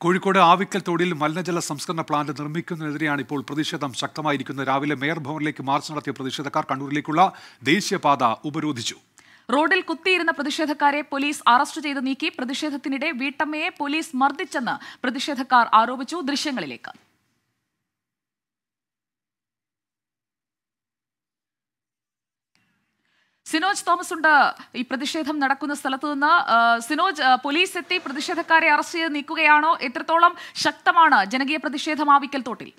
കോഴിക്കോട് ആവിക്കൽ തോടിൽ മലിനജല സംസ്കരണ പ്ലാന്റ് നിർമ്മിക്കുന്നതിനെതിരെയാണ് ഇപ്പോൾ പ്രതിഷേധം ശക്തമായിരിക്കുന്നത് രാവിലെ മേയർ ഭവനിലേക്ക് മാർച്ച് നടത്തിയ പ്രതിഷേധക്കാർ കണ്ണൂരിലേക്കുള്ള ദേശീയപാത ഉപരോധിച്ചു റോഡിൽ കുത്തിയിരുന്ന പ്രതിഷേധക്കാരെ പോലീസ് അറസ്റ്റ് ചെയ്ത് നീക്കി പ്രതിഷേധത്തിനിടെ വീട്ടമ്മയെ പോലീസ് മർദ്ദിച്ചെന്ന് പ്രതിഷേധക്കാർ ആരോപിച്ചു ദൃശ്യങ്ങളിലേക്ക് സിനോജ് തോമസ് ഉണ്ട് ഈ പ്രതിഷേധം നടക്കുന്ന സ്ഥലത്ത് നിന്ന് ആ, സിനോജ് ആ, പോലീസ് എത്തി പ്രതിഷേധക്കാരെ അറസ്റ്റ് ചെയ്ത് നീക്കുകയാണോ എത്രത്തോളം ശക്തമാണ് ജനകീയ പ്രതിഷേധം ആവിക്കൽ തോട്ടിൽ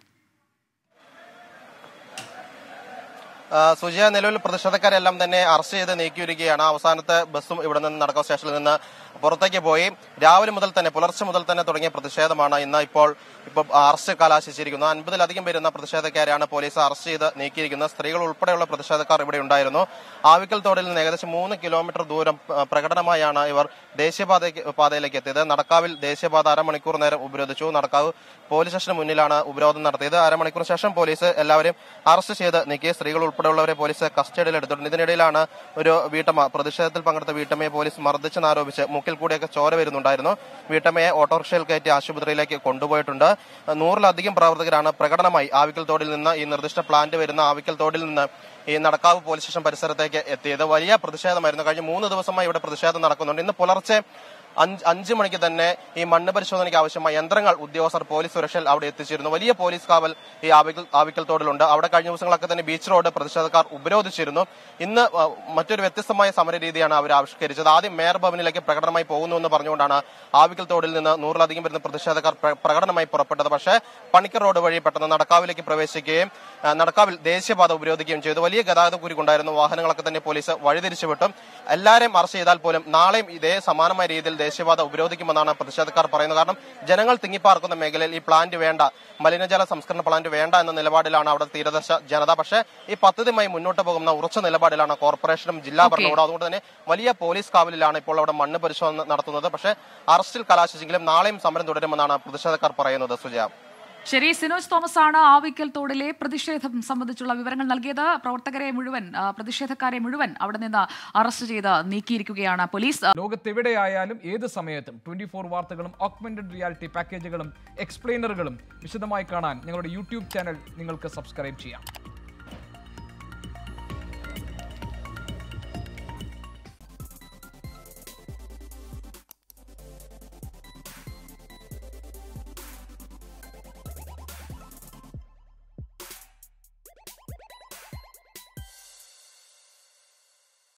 ആ, സുജയ നിലവിൽ പ്രതിഷേധക്കാരെല്ലാം തന്നെ അറസ്റ്റ് ചെയ്ത് നീക്കിയിരിക്കുകയാണ് അവസാനത്തെ ബസ്സും ഇവിടെ നിന്ന് നടക്കോ സ്റ്റേഷനിൽ നിന്ന് പുറത്തേക്ക് പോയി രാവിലെ മുതൽ തന്നെ പുലർച്ചെ മുതൽ തന്നെ തുടങ്ങിയ പ്രതിഷേധമാണ് ഇന്ന് ഇപ്പോൾ ഇപ്പോൾ അറസ്റ്റ് കലാശിച്ചിരിക്കുന്നത് അൻപതിലധികം വരുന്ന പ്രതിഷേധക്കാരെയാണ് പോലീസ് അറസ്റ്റ് ചെയ്ത് നീക്കിയിരിക്കുന്നത് സ്ത്രീകൾ ഉൾപ്പെടെയുള്ള പ്രതിഷേധക്കാർ ഇവിടെ ഉണ്ടായിരുന്നു ആവിക്കൽ തോടിൽ നിന്ന് ഏകദേശം മൂന്ന് കിലോമീറ്റർ ദൂരം ആ, പ്രകടനമായാണ് ഇവർ ദേശീയപാത പാതയിലേക്ക് എത്തിയത് നടക്കാവിൽ ദേശീയപാത അരമണിക്കൂർ നേരം ഉപരോധിച്ചു നടക്കാവ് പോലീസ് സ്റ്റേഷന് മുന്നിലാണ് ഉപരോധം നടത്തിയത് അരമണിക്കൂർ ശേഷം പോലീസ് എല്ലാവരെയും അറസ്റ്റ് ചെയ്ത് നീക്കി സ്ത്രീകൾ ഉൾപ്പെടെയുള്ളവരെ പോലീസ് കസ്റ്റഡിയിൽ എടുത്തിട്ടുണ്ട് ഇതിനിടയിലാണ് ഒരു വീട്ടമ്മ പ്രതിഷേധത്തിൽ പങ്കെടുത്ത വീട്ടമ്മയെ പോലീസ് മർദ്ദിച്ചെന്നാരോപിച്ച് മൂക്കിൽ കൂടിയൊക്കെ ചോര വരുന്നുണ്ടായിരുന്നു വീട്ടമ്മയെ ഓട്ടോറിക്ഷയിൽ കയറ്റി ആശുപത്രിയിലേക്ക് കൊണ്ടുപോയിട്ടുണ്ട് നൂറിലധികം പ്രവർത്തകരാണ് പ്രകടനമായി ആവിക്കൽ തോടിൽ നിന്ന് ഈ നിർദ്ദിഷ്ട പ്ലാന്റ് വരുന്ന ആവിക്കൽ തോടിൽ നിന്ന് ഈ നടക്കാവ് പോലീസ് സ്റ്റേഷൻ പരിസരത്തേക്ക് എത്തിയത് വലിയ പ്രതിഷേധമായിരുന്നു കഴിഞ്ഞ മൂന്ന് ദിവസമായി ഇവിടെ പ്രതിഷേധം നടക്കുന്നുണ്ട് ഇന്ന് പുലർച്ചെ അഞ്ച് അഞ്ച് മണിക്ക് തന്നെ ഈ മണ്ണ് പരിശോധനയ്ക്ക് ആവശ്യമായ യന്ത്രങ്ങൾ ഉദ്യോഗസ്ഥർ പോലീസ് സുരക്ഷയിൽ അവിടെ എത്തിച്ചിരുന്നു വലിയ പോലീസ് കാവൽ ഈ ആവിക്കൽ ആവിക്കൽ തോടിലുണ്ട് അവിടെ കഴിഞ്ഞ ദിവസങ്ങളൊക്കെ തന്നെ ബീച്ച് റോഡ് പ്രതിഷേധക്കാർ ഉപരോധിച്ചിരുന്നു ഇന്ന് ആ, മറ്റൊരു വ്യത്യസ്തമായ സമര രീതിയാണ് അവർ ആവിഷ്കരിച്ചത് ആദ്യം മേയർ ഭവനിലേക്ക് പ്രകടനമായി പോകുന്നു എന്ന് പറഞ്ഞുകൊണ്ടാണ് ആവിക്കൽ തോടിൽ നിന്ന് നൂറിലധികം വരുന്ന പ്രതിഷേധക്കാർ പ്ര- പ്രകടനമായി പുറപ്പെട്ടത് പക്ഷേ പണിക്കർ റോഡ് വഴി പെട്ടെന്ന് നടക്കാവിലേക്ക് പ്രവേശിക്കുകയും ആ, നടക്കാവിൽ ദേശീയപാത ഉപരോധിക്കുകയും ചെയ്തു വലിയ ഗതാഗത കുരുക്കുണ്ടായിരുന്നു വാഹനങ്ങളൊക്കെ തന്നെ പോലീസ് വഴിതിരിച്ചു വിട്ടും എല്ലാവരെയും അറസ്റ്റ് ചെയ്താൽ പോലും നാളെയും ഇതേ സമാനമായ രീതിയിൽ ദേശീയപാത ഉപരോധിക്കുമെന്നാണ് പ്രതിഷേധക്കാർ പറയുന്നത് കാരണം ജനങ്ങൾ തിങ്ങിപ്പാർക്കുന്ന മേഖലയിൽ ഈ പ്ലാന്റ് വേണ്ട മലിനജല സംസ്കരണ പ്ലാന്റ് വേണ്ട എന്ന നിലപാടിലാണ് അവിടെ തീരദേശ ജനത പക്ഷേ ഈ പദ്ധതിയുമായി മുന്നോട്ട് പോകുന്ന ഉറച്ച നിലപാടിലാണ് കോർപ്പറേഷനും ജില്ലാ Okay. ഭരണകൂടം അതുകൊണ്ട് തന്നെ വലിയ പോലീസ് കാവലിലാണ് ഇപ്പോൾ അവിടെ മണ്ണ് പരിശോധന നടത്തുന്നത് പക്ഷേ അറസ്റ്റിൽ കലാശിച്ചെങ്കിലും നാളെയും സമരം തുടരുമെന്നാണ് പ്രതിഷേധക്കാർ പറയുന്നത് സുജയ ശരി സിനോജ് തോമസ് ആണ് ആവിക്കൽ തോടിലെ പ്രതിഷേധം സംബന്ധിച്ചുള്ള വിവരങ്ങൾ നൽകിയത് പ്രവർത്തകരെ മുഴുവൻ ആ, പ്രതിഷേധക്കാരെ മുഴുവൻ അവിടെ നിന്ന് അറസ്റ്റ് ചെയ്ത് നീക്കിയിരിക്കുകയാണ് പോലീസ് ലോകത്തെവിടെയായാലും ഏത് സമയത്തും ട്വന്റി ഫോർ വാർത്തകളും ഓഗ്മെന്റഡ് റിയാലിറ്റി പാക്കേജുകളും എക്സ്പ്ലെയിനറുകളും വിശദമായി കാണാൻ ഞങ്ങളുടെ യൂട്യൂബ് ചാനൽ നിങ്ങൾക്ക് സബ്സ്ക്രൈബ് ചെയ്യാം